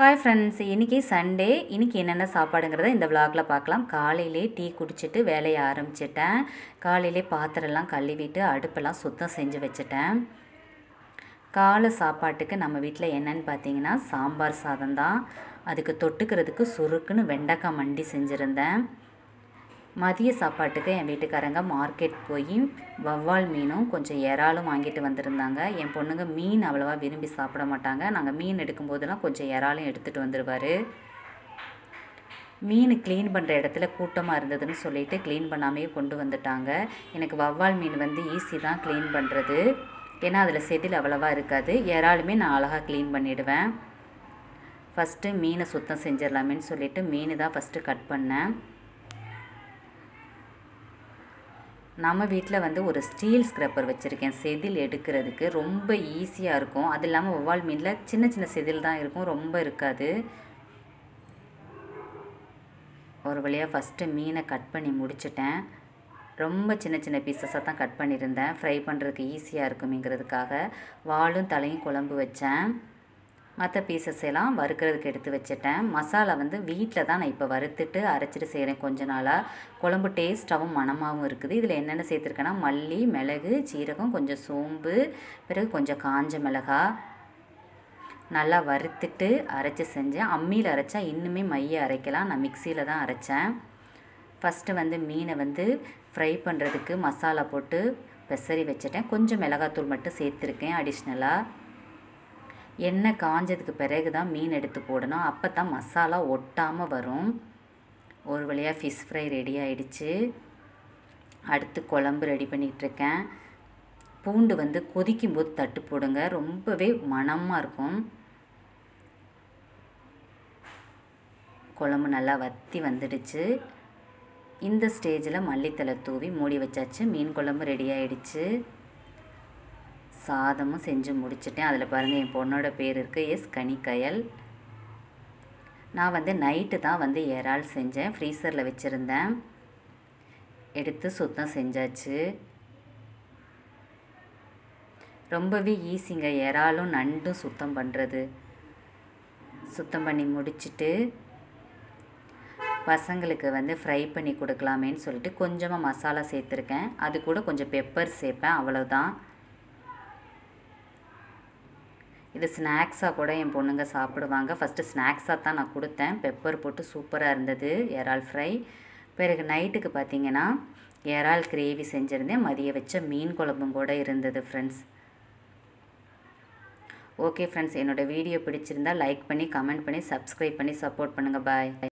hi friends இன்றைக்கி Sunday இன்றைக்கி என்னென்ன சாப்பாடுங்கிறத இந்த விலாகில் பார்க்கலாம் காலையிலே டீ குடிச்சிட்டு வேலையை ஆரம்பிச்சிட்டேன் காலையிலே பாத்திரம்லாம் கழுவிட்டு அடுப்பெல்லாம் சுத்தம் செஞ்சு வச்சுட்டேன் காலை சாப்பாட்டுக்கு நம்ம வீட்டில் என்னன்னு பார்த்தீங்கன்னா சாம்பார் சாதம் தான் அதுக்கு தொட்டுக்கிறதுக்கு சுருக்குன்னு வெண்டைக்காய் மண்டி செஞ்சுருந்தேன் மதிய சாப்பாட்டுக்கு என் வீட்டுக்காரங்க மார்க்கெட் போய் வவ்வால் மீனும் கொஞ்சம் இறாலும் வாங்கிட்டு வந்திருந்தாங்க என் பொண்ணுங்க மீன் அவ்வளோவா விரும்பி சாப்பிட மாட்டாங்க நாங்கள் மீன் எடுக்கும்போதெல்லாம் கொஞ்சம் இறாலும் எடுத்துகிட்டு வந்துடுவார் மீன் க்ளீன் பண்ணுற இடத்துல கூட்டமாக இருந்ததுன்னு சொல்லிட்டு க்ளீன் பண்ணாமே கொண்டு வந்துட்டாங்க எனக்கு வவ்வால் மீன் வந்து ஈஸி தான் க்ளீன் பண்ணுறது ஏன்னா அதில் செதில் அவ்வளோவா இருக்காது இறாலுமே நான் அழகாக க்ளீன் பண்ணிவிடுவேன் ஃபஸ்ட்டு மீனை சுத்தம் செஞ்சிடலாமேன்னு சொல்லிட்டு மீன் தான் ஃபஸ்ட்டு கட் பண்ணேன் நம்ம வீட்டில் வந்து ஒரு ஸ்டீல் ஸ்க்ரப்பர் வச்சுருக்கேன் செதில் எடுக்கிறதுக்கு ரொம்ப ஈஸியாக இருக்கும் அது இல்லாமல் ஒவ்வால் மீனில் சின்ன சின்ன செதில் தான் இருக்கும் ரொம்ப இருக்காது ஒரு வழியாக ஃபஸ்ட்டு மீனை கட் பண்ணி முடிச்சிட்டேன் ரொம்ப சின்ன சின்ன பீசஸாக தான் கட் பண்ணியிருந்தேன் ஃப்ரை பண்ணுறதுக்கு ஈஸியாக இருக்குமேங்கிறதுக்காக வாலும் தலையும் குழம்பு வச்சேன் மற்ற பீசஸ் எல்லாம் வறுக்கிறதுக்கு எடுத்து வச்சுட்டேன் மசாலா வந்து வீட்டில் தான் நான் இப்போ வறுத்துட்டு அரைச்சிட்டு செய்கிறேன் கொஞ்ச நாளாக குழம்பு டேஸ்ட்டாகவும் மணமாகவும் இருக்குது இதில் என்னென்ன சேர்த்துருக்கேன்னா மல்லி மிளகு சீரகம் கொஞ்சம் சோம்பு பிறகு கொஞ்சம் காஞ்ச மிளகா நல்லா வறுத்துட்டு அரைச்சி செஞ்சேன் அம்மியில் அரைச்சா இன்னுமே மைய அரைக்கலாம் நான் மிக்சியில் தான் அரைச்சேன் ஃபஸ்ட்டு வந்து மீனை வந்து ஃப்ரை பண்ணுறதுக்கு மசாலா போட்டு பெசரி வச்சுட்டேன் கொஞ்சம் மிளகாத்தூள் மட்டும் சேர்த்துருக்கேன் அடிஷ்னலாக எண்ணெய் காஞ்சதுக்கு பிறகு தான் மீன் எடுத்து போடணும் அப்போ தான் மசாலா ஒட்டாமல் வரும் ஒரு வழியாக ஃபிஷ் ஃப்ரை ரெடி ஆயிடுச்சு அடுத்து குழம்பு ரெடி பண்ணிகிட்ருக்கேன் பூண்டு வந்து கொதிக்கும் போது தட்டு போடுங்க ரொம்பவே மணமாக இருக்கும் குழம்பு நல்லா வத்தி வந்துடுச்சு இந்த ஸ்டேஜில் மல்லித்தலை தூவி மூடி வச்சாச்சு மீன் குழம்பு ரெடி ஆயிடுச்சு சாதமும் செஞ்சு முடிச்சிட்டேன் அதில் பாருங்கள் என் பொண்ணோட பேர் இருக்குது எஸ் கனிக்கயல் நான் வந்து நைட்டு தான் வந்து இறால் செஞ்சேன் ஃப்ரீசரில் வச்சுருந்தேன் எடுத்து சுத்தம் செஞ்சாச்சு ரொம்பவே ஈஸிங்க இறாலும் நண்டும் சுத்தம் பண்ணுறது சுத்தம் பண்ணி முடிச்சுட்டு பசங்களுக்கு வந்து ஃப்ரை பண்ணி கொடுக்கலாமேன்னு சொல்லிட்டு கொஞ்சமாக மசாலா சேர்த்துருக்கேன் அது கூட கொஞ்சம் பெப்பர் சேர்ப்பேன் அவ்வளோதான் இது ஸ்நாக்ஸாக கூட என் பொண்ணுங்க சாப்பிடுவாங்க ஃபஸ்ட்டு ஸ்நாக்ஸாக தான் நான் கொடுத்தேன் பெப்பர் போட்டு சூப்பராக இருந்தது இறால் ஃப்ரை பிறகு நைட்டுக்கு பார்த்தீங்கன்னா இறால் கிரேவி செஞ்சுருந்தேன் மதிய வச்ச மீன் குழம்பும் கூட இருந்தது ஃப்ரெண்ட்ஸ் ஓகே ஃப்ரெண்ட்ஸ் என்னோடய வீடியோ பிடிச்சிருந்தால் லைக் பண்ணி கமெண்ட் பண்ணி சப்ஸ்கிரைப் பண்ணி சப்போர்ட் பண்ணுங்கள் பாய்